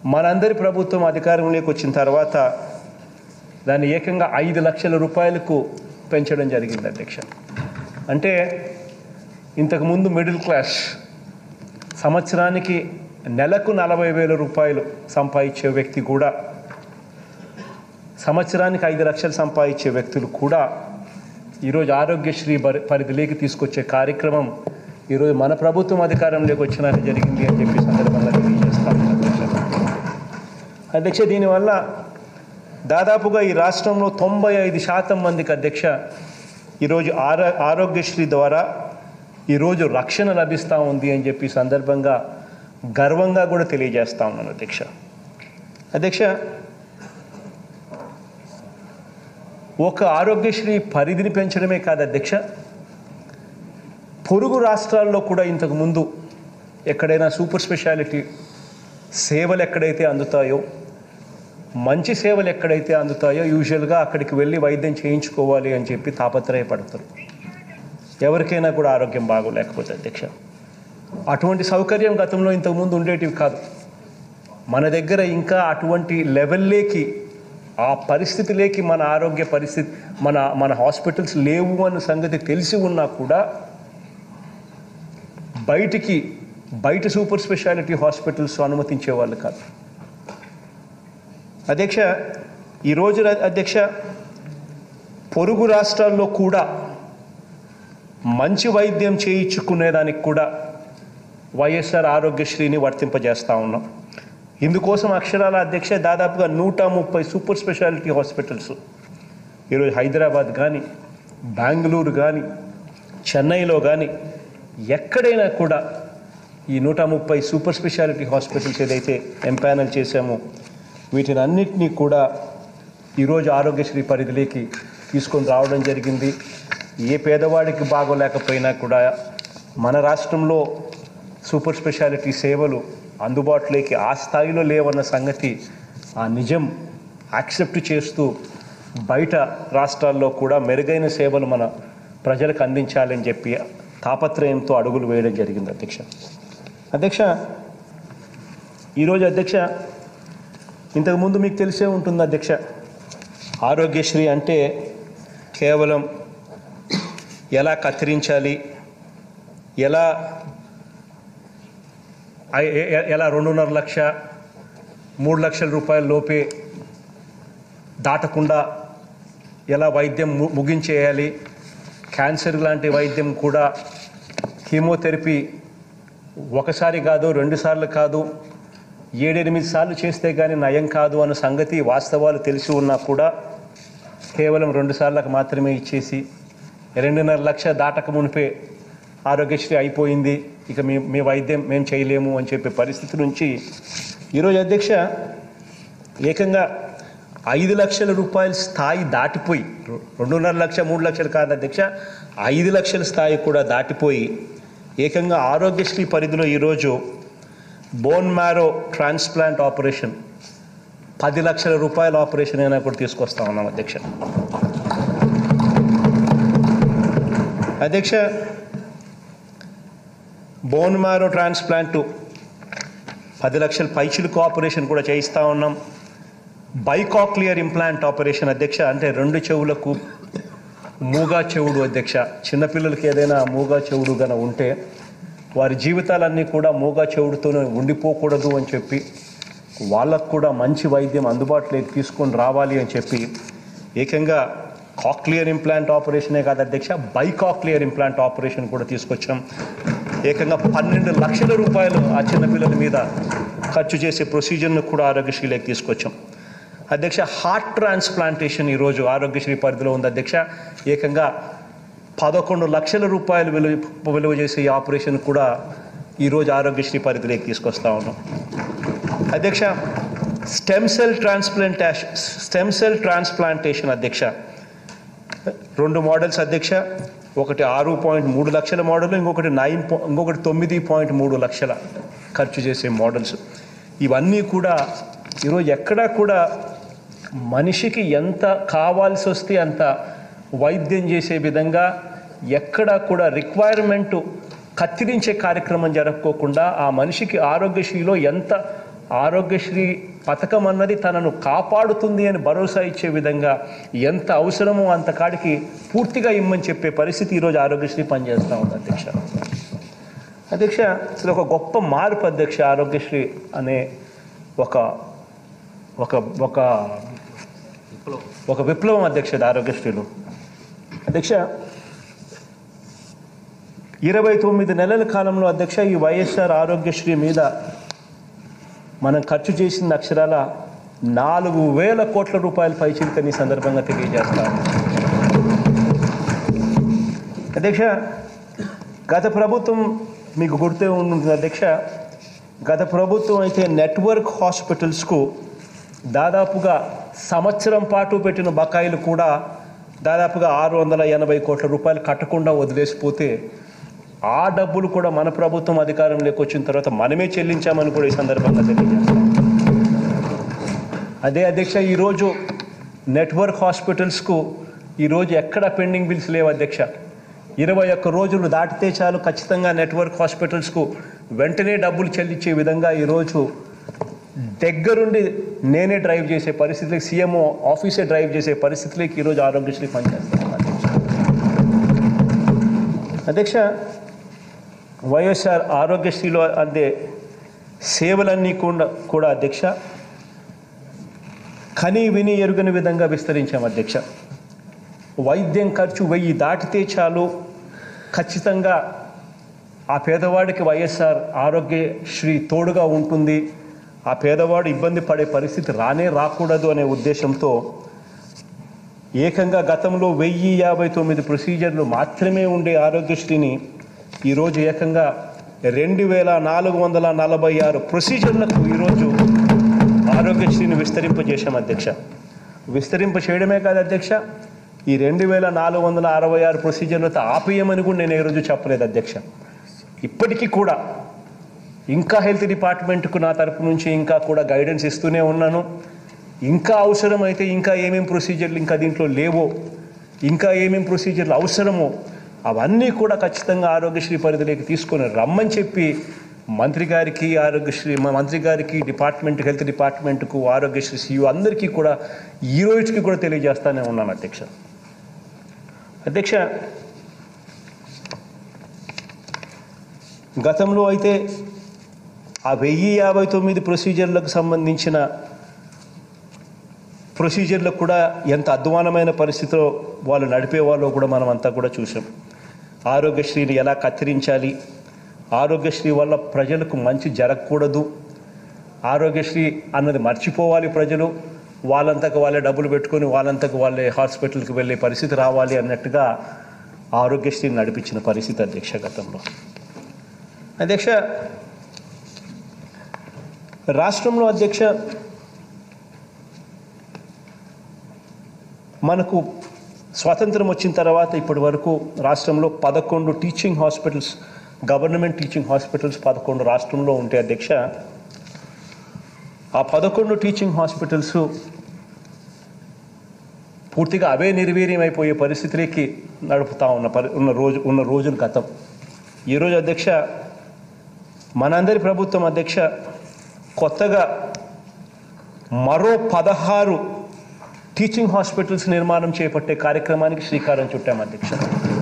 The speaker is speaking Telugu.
మనందరి ప్రభుత్వం అధికారంలోకి వచ్చిన తర్వాత దాన్ని ఏకంగా ఐదు లక్షల రూపాయలకు పెంచడం జరిగింది అధ్యక్ష అంటే ఇంతకుముందు మిడిల్ క్లాస్ సంవత్సరానికి నెలకు నలభై వేల రూపాయలు సంపాదించే వ్యక్తి కూడా సంవత్సరానికి ఐదు లక్షలు సంపాదించే వ్యక్తులు కూడా ఈరోజు ఆరోగ్యశ్రీ పరి- పరిధిలోకి తీసుకొచ్చే కార్యక్రమం ఈరోజు మన ప్రభుత్వం అధికారంలోకి వచ్చినాక జరిగింది అని చెప్పి సందర్భంగా తెలియజేస్తాం అధ్యక్ష అధ్యక్ష దీనివల్ల దాదాపుగా ఈ రాష్ట్రంలో తొంభై ఐదు శాతం మందికి అధ్యక్ష ఈరోజు ఆరో ఆరోగ్యశ్రీ ద్వారా ఈరోజు రక్షణ లభిస్తూ ఉంది అని చెప్పి ఈ సందర్భంగా గర్వంగా కూడా తెలియజేస్తా ఉన్నాను అధ్యక్ష అధ్యక్ష ఒక ఆరోగ్యశ్రీ పరిధిని పెంచడమే కాదు అధ్యక్ష పొరుగు రాష్ట్రాల్లో కూడా ఇంతకు ముందు ఎక్కడైనా సూపర్ స్పెషాలిటీ సేవలు ఎక్కడైతే అందుతాయో మంచి సేవలు ఎక్కడైతే అందుతాయో యూజువల్గా అక్కడికి వెళ్ళి వైద్యం చేయించుకోవాలి అని చెప్పి తాపత్రయపడతారు ఎవరికైనా కూడా ఆరోగ్యం బాగోలేకపోతే అధ్యక్ష అటువంటి సౌకర్యం గతంలో ఇంతకుముందు ఉండేటివి కాదు మన దగ్గర ఇంకా అటువంటి లెవెల్లేకి ఆ పరిస్థితిలోకి మన ఆరోగ్య పరిస్థితి మన మన హాస్పిటల్స్ లేవు అన్న సంగతి తెలిసి ఉన్నా కూడా బయటికి బయట సూపర్ స్పెషాలిటీ హాస్పిటల్స్ అనుమతించే వాళ్ళు కాదు అధ్యక్ష ఈరోజు ర- అధ్యక్ష పొరుగు రాష్ట్రాల్లో కూడా మంచి వైద్యం చేయించుకునేదానికి కూడా వైఎస్ఆర్ ఆరోగ్యశ్రీని వర్తింపజేస్తూ ఉన్నాం ఇందుకోసం అక్షరాల అధ్యక్ష దాదాపుగా నూట ముప్పై సూపర్ స్పెషాలిటీ హాస్పిటల్స్ ఈరోజు హైదరాబాద్ కానీ బెంగళూరు కానీ చెన్నైలో కానీ ఎక్కడైనా కూడా ఈ నూట ముప్పై సూపర్ స్పెషాలిటీ హాస్పిటల్స్ ఏదైతే ఎంపానల్ చేశామో వీటిని అన్నిటినీ కూడా ఈరోజు ఆరోగ్యశ్రీ పరిధిలోకి తీసుకొని రావడం జరిగింది ఏ పేదవాడికి బాగోలేకపోయినా కూడా మన రాష్ట్రంలో సూపర్ స్పెషాలిటీ సేవలు అందుబాటులోకి ఆ స్థాయిలో లేవన్న సంగతి ఆ నిజం యాక్సెప్ట్ చేస్తూ బయట రాష్ట్రాల్లో కూడా మెరుగైన సేవలు మన ప్రజలకు అందించాలని చెప్పి తాపత్రయంతో అడుగులు వేయడం జరిగింది అధ్యక్ష అధ్యక్ష ఈరోజు అధ్యక్ష ఇంతకుముందు మీకు తెలిసే ఉంటుంది అధ్యక్ష ఆరోగ్యశ్రీ అంటే కేవలం ఎలా కత్తిరించాలి ఎలా ఐ- ఎ- ఎ- ఎలా రెండున్నర లక్ష మూడు లక్షల రూపాయల లోపే దాటకుండా ఎలా వైద్యం ము- ముగించేయాలి క్యాన్సర్ లాంటి వైద్యం కూడా కీమోథెరపీ ఒకసారి కాదు రెండు సార్లు కాదు ఏడెనిమిది సార్లు చేస్తే కానీ నయం కాదు అన్న సంగతి వాస్తవాలు తెలిసి ఉన్నా కూడా కేవలం రెండు సార్లకు మాత్రమే ఇచ్చేసి రెండున్నర లక్ష దాటక మునిపే ఆరోగ్యశ్రీ అయిపోయింది ఇక మీ మీ వైద్యం మేము చేయలేము అని చెప్పే పరిస్థితి నుంచి ఈరోజు అధ్యక్ష ఏకంగా ఐదు లక్షల రూపాయల స్థాయి దాటిపోయి రె- రెండున్నర లక్ష మూడు లక్షలు కాదు అధ్యక్ష ఐదు లక్షల స్థాయి కూడా దాటిపోయి ఏకంగా ఆరోగ్యశ్రీ పరిధిలో ఈరోజు బోన్ మ్యారో ట్రాన్స్ప్లాంట్ ఆపరేషన్ పది లక్షల రూపాయల ఆపరేషన్ అయినా కూడా తీసుకొస్తా ఉన్నాం అధ్యక్ష అధ్యక్ష బోన్ మ్యారో ట్రాన్స్ప్లాంట్ పది లక్షల పైచిలుకు ఆపరేషన్ కూడా చేయిస్తూ ఉన్నాం బైకాక్లియర్ ఇంప్లాంట్ ఆపరేషన్ అధ్యక్ష అంటే రెండు చెవులకు మూగా చెవుడు అధ్యక్ష చిన్నపిల్లలకి ఏదైనా మూగా చెవుడు గన ఉంటే వారి జీవితాలన్నీ కూడా మూగా చెవుడుతోనే ఉండిపోకూడదు అని చెప్పి వాళ్ళకు కూడా మంచి వైద్యం అందుబాటులోకి తీసుకొని రావాలి అని చెప్పి ఏకంగా కాక్లియర్ ఇంప్లాంట్ ఆపరేషనే కాదు అధ్యక్ష బైకాక్లియర్ ఇంప్లాంట్ ఆపరేషన్ కూడా తీసుకొచ్చాం ఏకంగా పన్నెండు లక్షల రూపాయలు ఆ చిన్నపిల్లల మీద ఖర్చు చేసే ప్రొసీజర్ను కూడా ఆరోగ్యశ్రీలోకి తీసుకొచ్చాం అధ్యక్ష హార్ట్ ట్రాన్స్ప్లాంటేషన్ ఈరోజు ఆరోగ్యశ్రీ పరిధిలో ఉంది అధ్యక్ష ఏకంగా పదకొండు లక్షల రూపాయలు విలువ విలువ చేసే ఈ ఆపరేషన్ కూడా ఈరోజు ఆరోగ్యశ్రీ పరిధిలోకి తీసుకొస్తా ఉన్నాం అధ్యక్ష stem cell transplantation stem cell transplantation అధ్యక్ష రెండు మోడల్స్ అధ్యక్ష ఒకటి ఆరు పాయింట్ మూడు లక్షల మోడల్ ఇంకొకటి నైన్ పా- ఇంకొకటి తొమ్మిది పాయింట్ మూడు లక్షల ఖర్చు చేసే మోడల్స్ ఇవన్నీ కూడా ఈరోజు ఎక్కడా కూడా మనిషికి ఎంత కావాల్సి వస్తే అంత వైద్యం చేసే విధంగా ఎక్కడా కూడా రిక్వైర్మెంట్ కత్తిరించే కార్యక్రమం జరగకోకుండా ఆ మనిషికి ఆరోగ్యశ్రీలో ఎంత ఆరోగ్యశ్రీ పథకం అన్నది తనను కాపాడుతుంది అని భరోసా ఇచ్చే విధంగా ఎంత అవసరమో అంత కాడికి పూర్తిగా ఇమ్మని చెప్పే పరిస్థితి ఈరోజు ఆరోగ్యశ్రీ పనిచేస్తూ ఉంది అధ్యక్ష అధ్యక్ష ఇది ఒక గొప్ప మార్పు అధ్యక్ష ఆరోగ్యశ్రీ అనే ఒక ఒక ఒక ఒక విప్లవం అధ్యక్ష ఇది ఆరోగ్యశ్రీలో అధ్యక్ష ఇరవై తొమ్మిది నెలల కాలంలో అధ్యక్ష ఈ వైఎస్ఆర్ ఆరోగ్యశ్రీ మీద మనం ఖర్చు చేసిన అక్షరాల నాలుగు వేల కోట్ల రూపాయల పైచిలుకని ఈ సందర్భంగా తెలియజేస్తాను అధ్యక్ష గత ప్రభుత్వం మీకు గుర్తే ఉంటుంది అధ్యక్ష గత ప్రభుత్వం అయితే నెట్వర్క్ హాస్పిటల్స్కు దాదాపుగా సంవత్సరం పాటు పెట్టిన బకాయిలు కూడా దాదాపుగా ఆరు వందల ఎనభై కోట్ల రూపాయలు కట్టకుండా వదిలేసిపోతే ఆ డబ్బులు కూడా మన ప్రభుత్వం అధికారంలోకి వచ్చిన తర్వాత మనమే చెల్లించామని కూడా ఈ సందర్భంగా తెలియజేస్తాం అదే అధ్యక్ష ఈరోజు నెట్వర్క్ హాస్పిటల్స్కు ఈరోజు ఎక్కడ పెండింగ్ బిల్స్ లేవు అధ్యక్ష ఇరవై ఒక్క రోజులు దాటితే చాలు ఖచ్చితంగా నెట్వర్క్ హాస్పిటల్స్కు వెంటనే డబ్బులు చెల్లించే విధంగా ఈరోజు దగ్గరుండి నేనే డ్రైవ్ చేసే పరిస్థితులకి సీఎంఓ ఆఫీసే డ్రైవ్ చేసే పరిస్థితులకి ఈరోజు ఆరోగ్యశ్రీ పనిచేస్తాను అధ్యక్ష వైఎస్ఆర్ ఆరోగ్యశ్రీలో అందే సేవలన్నీ కూడా కూడా అధ్యక్ష కని విని ఎరుగని విధంగా విస్తరించాం అధ్యక్ష వైద్యం ఖర్చు వెయ్యి దాటితే చాలు ఖచ్చితంగా ఆ పేదవాడికి వైఎస్ఆర్ ఆరోగ్యశ్రీ తోడుగా ఉంటుంది ఆ పేదవాడు ఇబ్బంది పడే పరిస్థితి రానే రాకూడదు అనే ఉద్దేశంతో ఏకంగా గతంలో వెయ్యి యాభై తొమ్మిది ప్రొసీజర్లు మాత్రమే ఉండే ఆరోగ్యశ్రీని ఈరోజు ఏకంగా రెండు వేల నాలుగు వందల నలభై ఆరు ప్రొసీజర్లకు ఈరోజు ఆరోగ్యశ్రీని విస్తరింపజేశాం అధ్యక్ష విస్తరింప చేయడమే కాదు అధ్యక్ష ఈ రెండు వేల నాలుగు వందల అరవై ఆరు ప్రొసీజర్లతో ఆపేయమని కూడా నేను ఏ రోజు చెప్పలేదు అధ్యక్ష ఇప్పటికీ కూడా ఇంకా హెల్త్ డిపార్ట్మెంట్కు నా తరపు నుంచి ఇంకా కూడా గైడెన్స్ ఇస్తూనే ఉన్నాను ఇంకా అవసరమైతే ఇంకా ఏమేం ప్రొసీజర్లు ఇంకా దీంట్లో లేవో ఇంకా ఏమేం ప్రొసీజర్లు అవసరమో అవన్నీ కూడా ఖచ్చితంగా ఆరోగ్యశ్రీ పరిధిలోకి తీసుకొని రమ్మని చెప్పి మంత్రి గారికి ఆరోగ్యశ్రీ మా మంత్రి గారికి డిపార్ట్మెంట్ హెల్త్ డిపార్ట్మెంట్కు ఆరోగ్యశ్రీ సీఈఓ అందరికీ కూడా ఈ రోజుకి కూడా తెలియజేస్తానే ఉన్నాను అధ్యక్ష అధ్యక్ష గతంలో అయితే ఆ వెయ్యి యాభై తొమ్మిది ప్రొసీజర్లకు సంబంధించిన ప్రొసీజర్లకు కూడా ఎంత అధ్వానమైన పరిస్థితిలో వాళ్ళు నడిపే వాళ్ళు కూడా మనం అంతా కూడా చూసాం ఆరోగ్యశ్రీని ఎలా కత్తిరించాలి ఆరోగ్యశ్రీ వల్ల ప్రజలకు మంచి జరగకూడదు ఆరోగ్యశ్రీ అన్నది మర్చిపోవాలి ప్రజలు వాళ్ళంతకు వాళ్ళే డబ్బులు పెట్టుకొని వాళ్ళంతకు వాళ్ళే హాస్పిటల్కి వెళ్ళే పరిస్థితి రావాలి అన్నట్టుగా ఆరోగ్యశ్రీని నడిపించిన పరిస్థితి అధ్యక్ష గతంలో అధ్యక్ష రాష్ట్రంలో అధ్యక్ష మనకు స్వాతంత్రం వచ్చిన తర్వాత ఇప్పటి వరకు రాష్ట్రంలో పదకొండు teaching hospitals government teaching hospitals పదకొండు రాష్ట్రంలో ఉంటాయి అధ్యక్ష ఆ పదకొండు టీచింగ్ హాస్పిటల్స్ పూర్తిగా అవే నిర్వీర్యం అయిపోయే పరిస్థితిలోకి నడుపుతా ఉన్న పరి ఉన్న రోజు ఉన్న రోజులు గతం ఈరోజు అధ్యక్ష మనందరి ప్రభుత్వం అధ్యక్ష కొత్తగా మరో పదహారు టీచింగ్ హాస్పిటల్స్ నిర్మాణం చేపట్టే కార్యక్రమానికి శ్రీకారం చుట్టాం అధ్యక్ష